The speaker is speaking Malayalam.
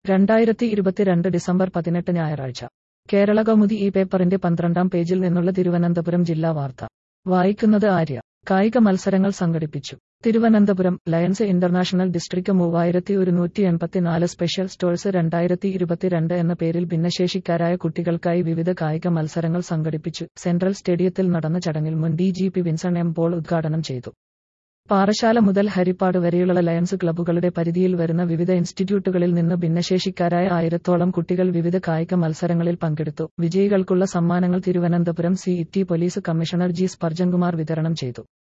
രണ്ടായിരത്തി ഇരുപത്തിരണ്ട് ഡിസംബർ പതിനെട്ട് ഞായറാഴ്ച കേരള കൗമുദി ഈ പേപ്പറിന്റെ പന്ത്രണ്ടാം പേജിൽ നിന്നുള്ള തിരുവനന്തപുരം ജില്ലാ വാർത്ത വായിക്കുന്നത് ആര്യ കായിക മത്സരങ്ങൾ സംഘടിപ്പിച്ചു തിരുവനന്തപുരം ലയൺസ് ഇന്റർനാഷണൽ ഡിസ്ട്രിക്ട് മൂവായിരത്തി ഒരുന്നൂറ്റി എൺപത്തിനാല് സ്പെഷ്യൽ സ്റ്റോഴ്സ് രണ്ടായിരത്തി ഇരുപത്തിരണ്ട് എന്ന പേരിൽ ഭിന്നശേഷിക്കാരായ കുട്ടികൾക്കായി വിവിധ കായിക മത്സരങ്ങൾ സംഘടിപ്പിച്ചു സെൻട്രൽ സ്റ്റേഡിയത്തിൽ നടന്ന ചടങ്ങിൽ മുൻ D G P Vinson M Paul ഉദ്ഘാടനം ചെയ്തു പാറശാല മുതൽ ഹരിപ്പാട് വരെയുള്ള ലയൺസ് ക്ലബ്ബുകളുടെ പരിധിയിൽ വരുന്ന വിവിധ ഇൻസ്റ്റിറ്റ്യൂട്ടുകളിൽ നിന്ന് ഭിന്നശേഷിക്കാരായ ആയിരത്തോളം കുട്ടികൾ വിവിധ കായിക മത്സരങ്ങളിൽ പങ്കെടുത്തു വിജയികൾക്കുള്ള സമ്മാനങ്ങൾ Thiruvananthapuram C police commissioner G Sparjan Kumar വിതരണം ചെയ്തു